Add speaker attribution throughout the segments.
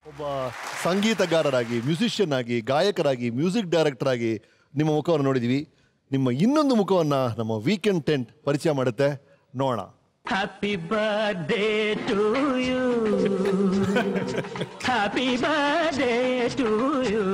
Speaker 1: ಒಬ್ಬ ಸಂಗೀತಗಾರರಾಗಿ ಮ್ಯೂಸಿಷಿಯನ್ ಆಗಿ ಗಾಯಕರಾಗಿ music director ಆಗಿ ನಿಮ್ಮ ಮುಖವನ್ನು ನೋಡಿದೀವಿ ನಿಮ್ಮ ಇನ್ನೊಂದು ಮುಖವನ್ನ ನಮ್ಮ ವೀಕೆಂಡ್ ಟೆಂಟ್ ಪರಿಚಯ ಮಾಡುತ್ತೆ ನೋಡೋಣ
Speaker 2: Happy birthday to you. Happy birthday to you.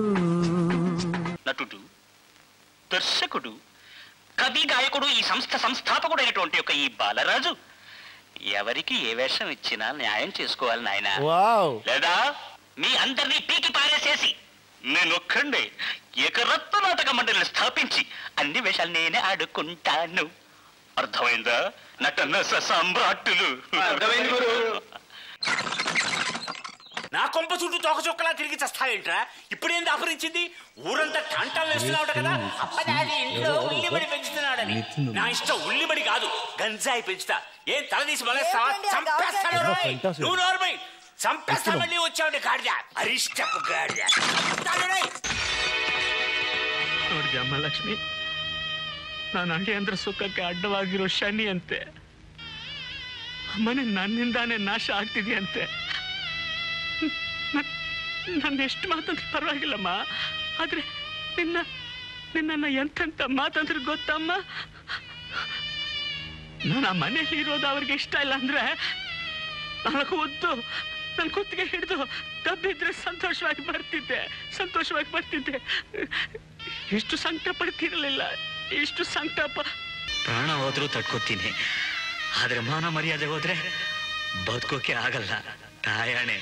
Speaker 3: నటుడు దర్శకుడు కవి గాయకుడు ఈ సంస్థ సంస్థాపకుడైనటువంటి ఒక ఈ బాలరాజు ఎవరికి ఏ వేషం ఇచ్చినా న్యాయం చేసుకోవాలి నాయన
Speaker 1: వావ్
Speaker 3: లేదా మీ అందరినీ పీకి పారేసేసి నేనొక్కండే ఏకరత్న నాటక మండలిని స్థాపించి అన్ని వేషాలు నేనే ఆడుకుంటాను అర్థమైందా నటన సామ్రాట్టులు
Speaker 4: నా కొంప చుట్టూ తోక చుక్కలా తిరిగి చస్తావేంట్రా ఇప్పుడేం దాపరించింది ఊరంతా టంటలు వేస్తున్నావు కదా అప్పదాది ఇంట్లో ఉల్లిబడి పెంచుతున్నాడని నా ఇష్టం ఉల్లిబడి కాదు గంజాయి పెంచుతా ఏం తలదీసి మలేస్తావా చంపేస్తాను రోయ్. నువ్వు నోర్మై చంపేస్తా మళ్ళీ వచ్చావు గాడిద అరిష్టపు గాడిద చంపుతాను రోయ్.
Speaker 2: ನೋಡಿದ್ಯಾ ಅಮ್ಮ ಲಕ್ಷ್ಮಿ ನಾನು ಅಳಿಯಂದ್ರ ಸುಖಕ್ಕೆ ಅಡ್ಡವಾಗಿರೋ ಶನಿ ಅಂತೆ ಮನೆ ನನ್ನಿಂದಾನೇ ನಾಶ ಆಗ್ತಿದೆಯಂತೆ ನನ್ನ ಎಷ್ಟು ಮಾತಂದ್ರೆ ಪರವಾಗಿಲ್ಲಮ್ಮ ಆದ್ರೆ ನಿನ್ನ ನಿನ್ನನ್ನ ಎಂತೆಂತ ಮಾತಂದ್ರೆ ಗೊತ್ತಮ್ಮ ನಾನು ಆ ಮನೇಲಿ ಇರೋದು ಅವ್ರಿಗೆ ಇಷ್ಟ ಇಲ್ಲ ಅಂದ್ರೆ ನಾಲ್ಕು ಒದ್ದು ನನ್ನ ಕುತ್ತಿಗೆ ಹಿಡಿದು ಕಬ್ಬಿದ್ರೆ ಸಂತೋಷವಾಗಿ ಬರ್ತಿದ್ದೆ ಸಂತೋಷವಾಗಿ ಬರ್ತಿದ್ದೆ ಎಷ್ಟು ಸಂಕಟ ಪಡ್ತಿರಲಿಲ್ಲ ಎಷ್ಟು ಸಂಕಟ ಪ
Speaker 3: ಪ್ರಾಣ ಹೋದ್ರೂ ತಡ್ಕೋತೀನಿ ಆದ್ರೆ ಮಾನ ಮರ್ಯಾದೆ ಹೋದ್ರೆ ಬದುಕೋಕೆ ಆಗಲ್ಲ ತಾಯಾಣೆ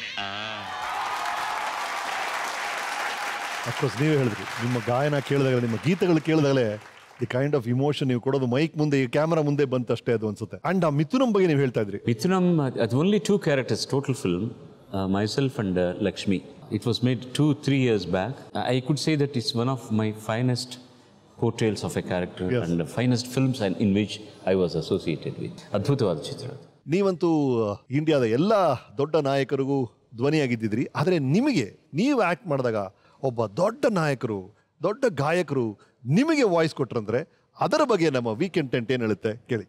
Speaker 1: ಅಫ್ಕೋರ್ಸ್ ನೀವೇ ಹೇಳಿದ್ರಿ ನಿಮ್ಮ ಗಾಯನ ಕೇಳಿದಾಗಲೇ ನಿಮ್ಮ ಗೀತೆಗಳು ಕೇಳಿದಾಗಲೇ ದಿ ಕೈಂಡ್ ಆಫ್ ಇಮೋಷನ್ ನೀವು ಕೊಡೋದು ಮೈಕ್ ಮುಂದೆ ಈ ಕ್ಯಾಮ್ರಾ ಮುಂದೆ ಬಂತಷ್ಟೇ ಅದು ಅನ್ಸುತ್ತೆ ಅಂಡ್ ಆ ಮಿಥುನಂ ಬಗ್ಗೆ ನೀವು ಹೇಳ್ತಾ ಇದ್ರಿ
Speaker 5: Mithunam, uh, it's only two characters, total film, uh, myself and uh, Lakshmi. It was made two, three years back. I could say that it's one of my finest portrayals of a character
Speaker 1: Yes.
Speaker 5: and the finest films and in which I was associated with. ಅದ್ಭುತವಾದ ಚಿತ್ರ ಅದು.
Speaker 1: ನೀವಂತೂ ಇಂಡಿಯಾದ ಎಲ್ಲ ದೊಡ್ಡ ನಾಯಕರಿಗೂ ಧ್ವನಿಯಾಗಿದ್ದಿದ್ರಿ ಆದರೆ ನಿಮಗೆ ನೀವು act ಮಾಡಿದಾಗ ಒಬ್ಬ ದೊಡ್ಡ ನಾಯಕರು ದೊಡ್ಡ ಗಾಯಕರು ನಿಮಗೆ ವಾಯ್ಸ್ ಕೊಟ್ರಂದ್ರೆ ಅದರ ಬಗ್ಗೆ ನಮ್ಮ ವೀಕೆಂಡ್ ಟೆಂಟ್ ಏನು ಹೇಳುತ್ತೆ ಕೇಳಿ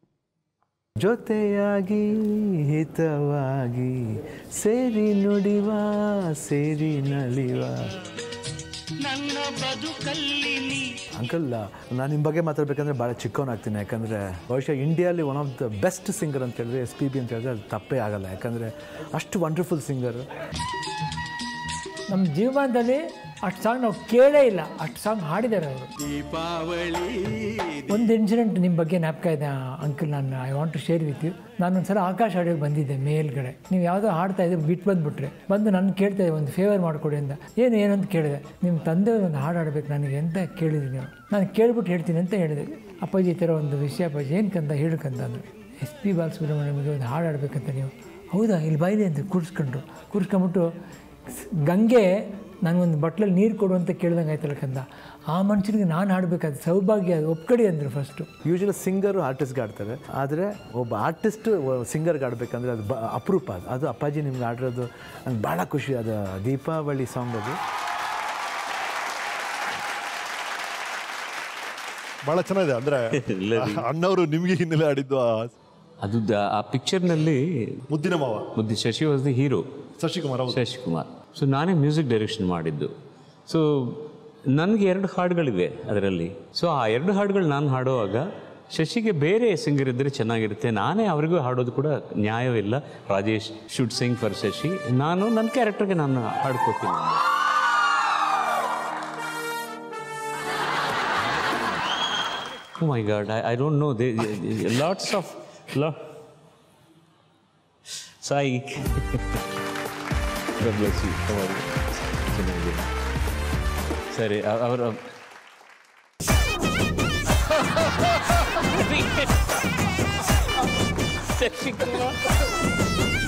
Speaker 6: ಜೊತೆಯಾಗಿ ಹಿತವಾಗಿ ಸೇರಿ ನುಡಿವ ಸೇರಿ ನಲಿವ
Speaker 2: ನನ್ನ ಬದುಕಲ್ಲಿ ನೀ
Speaker 6: ಅಂಕಲ್ ನಾನು ನಿಮ್ಮ ಬಗ್ಗೆ ಮಾತಾಡ್ಬೇಕಂದ್ರೆ ಭಾಳ ಚಿಕ್ಕವನಾಗ್ತೀನಿ ಯಾಕಂದರೆ ಬಹುಶಃ ಇಂಡಿಯಾಲಿ one of the best singer ಅಂತ ಹೇಳಿದ್ರೆ ಎಸ್ ಪಿ ಬಿ ಅಂತ ಹೇಳಿದ್ರೆ ಅದು ತಪ್ಪೇ ಆಗಲ್ಲ ಯಾಕಂದರೆ ಅಷ್ಟು ವಂಡರ್ಫುಲ್ ಸಿಂಗರ್
Speaker 7: ನಮ್ಮ ಜೀವನದಲ್ಲಿ ಅಷ್ಟು ಸಾಂಗ್ ನಾವು ಕೇಳೇ ಇಲ್ಲ ಅಷ್ಟು ಸಾಂಗ್ ಹಾಡಿದ್ದಾರೆ ಅವರು ಒಂದು ಇನ್ಸಿಡೆಂಟ್ ನಿಮ್ಮ ಬಗ್ಗೆ ಜ್ಞಾಪಕ ಇದೆ ಅಂಕಲ್ ನಾನು I want to share with you ನಾನು ಒಂದ್ಸಲ ಆಕಾಶ ಆಡಿಯೋಗೆ ಬಂದಿದ್ದೆ ಮೇಲ್ಗಡೆ ನೀವು ಯಾವುದೋ ಹಾಡ್ತಾ ಇದ್ರೆ ಬಿಟ್ಟು ಬಂದುಬಿಟ್ರೆ ಬಂದು ನನ್ನ ಕೇಳ್ತಾ ಇದ್ದೆ ಒಂದು ಫೇವರ್ ಮಾಡಿಕೊಡಿ ಅಂತ ಏನು ಏನು ಅಂತ ಕೇಳಿದೆ ನಿಮ್ಮ ತಂದೆ ಒಂದು ಹಾಡು ಆಡಬೇಕು ನನಗೆ ಅಂತ ಕೇಳಿದ್ರಿ ನೀವು ನಾನು ಕೇಳ್ಬಿಟ್ಟು ಹೇಳ್ತೀನಿ ಅಂತ ಹೇಳಿದೆ ಅಪ್ಪಾಜಿ ಈ ಥರ ಒಂದು ವಿಷಯ ಅಪ್ಪಾಜಿ ಏನು ಕಂದ ಹೇಳ್ಕಂತ ಅಂದರು ಎಸ್ ಪಿ ಬಾಲಸುಬ್ರಹ್ಮಣ್ಯಮಿಗೆ ಒಂದು ಹಾಡು ಆಡಬೇಕಂತ ನೀವು ಹೌದಾ ಇಲ್ಲಿ ಬಾಯಿಲಿ ಅಂತ ಕೂರಿಸ್ಕೊಂಡ್ರು ಕೂರಿಸ್ಕೊಂಬಿಟ್ಟು ಗಂಗೆ ನನಗೊಂದು ಬಟ್ಲಲ್ಲಿ ನೀರು ಕೊಡು ಅಂತ ಕೇಳ್ದಂಗೆ ಆಯ್ತಲ್ಲ ಕಂದ ಆ ಮನುಷ್ಯನಿಗೆ ನಾನು ಹಾಡಬೇಕಾದ ಸೌಭಾಗ್ಯ ಅದು ಒಪ್ಕಡಿ ಅಂದರು ಫಸ್ಟು
Speaker 6: ಯೂಶಲಿ ಸಿಂಗರು ಆರ್ಟಿಸ್ಟ್ಗೆ ಆಡ್ತಾರೆ ಆದರೆ ಒಬ್ಬ ಆರ್ಟಿಸ್ಟ್ ಸಿಂಗರ್ಗೆ ಆಡಬೇಕಂದ್ರೆ ಅದು ಬ ಅಪರೂಪ ಅದು ಅದು ಅಪ್ಪಾಜಿ ನಿಮ್ಗೆ ಆಡಿರೋದು ನಂಗೆ ಭಾಳ ಖುಷಿ ಅದು ದೀಪಾವಳಿ ಸಾಂಗ್ ಅದು
Speaker 1: ಬಹಳ ಚೆನ್ನಾಗಿದೆ ಅಂದ್ರೆ ಅಣ್ಣವರು ನಿಮಗೆ ಹಿನ್ನೆಲೆ ಆಡಿದ್ದು ಆ
Speaker 5: ಅದು ದ- ಆ ಪಿಕ್ಚರ್ನಲ್ಲಿ
Speaker 1: ಮುದ್ದಿನ ಮಾವ
Speaker 5: ಮುದ್ದಿ Shashi was the hero
Speaker 1: Shashikumar ಅವರು
Speaker 5: ಶಶಿಕುಮಾರ್ ಸೊ ನಾನೇ ಮ್ಯೂಸಿಕ್ ಡೈರೆಕ್ಷನ್ ಮಾಡಿದ್ದು ಸೊ ನನಗೆ ಎರಡು ಹಾಡುಗಳಿವೆ ಅದರಲ್ಲಿ ಸೊ ಆ ಎರಡು ಹಾಡುಗಳು ನಾನು ಹಾಡುವಾಗ ಶಶಿಗೆ ಬೇರೆ ಸಿಂಗರ್ ಇದ್ದರೆ ಚೆನ್ನಾಗಿರುತ್ತೆ ನಾನೇ ಅವರಿಗೂ ಹಾಡೋದು ಕೂಡ ನ್ಯಾಯವಿಲ್ಲ Rajesh should sing for Shashi ನಾನು ನನ್ನ ಕ್ಯಾರೆಕ್ಟರ್ಗೆ ನಾನು ಹಾಡ್ಕೋತೀನಿ Oh my God, I, I don't know. There, lots of. Lo- Psych. God bless you. How are you? ಚೆನ್ನಾಗಿದೆ. ಸರಿ ಅ- ಅವರ ಶಶಿಕುಮಾರ್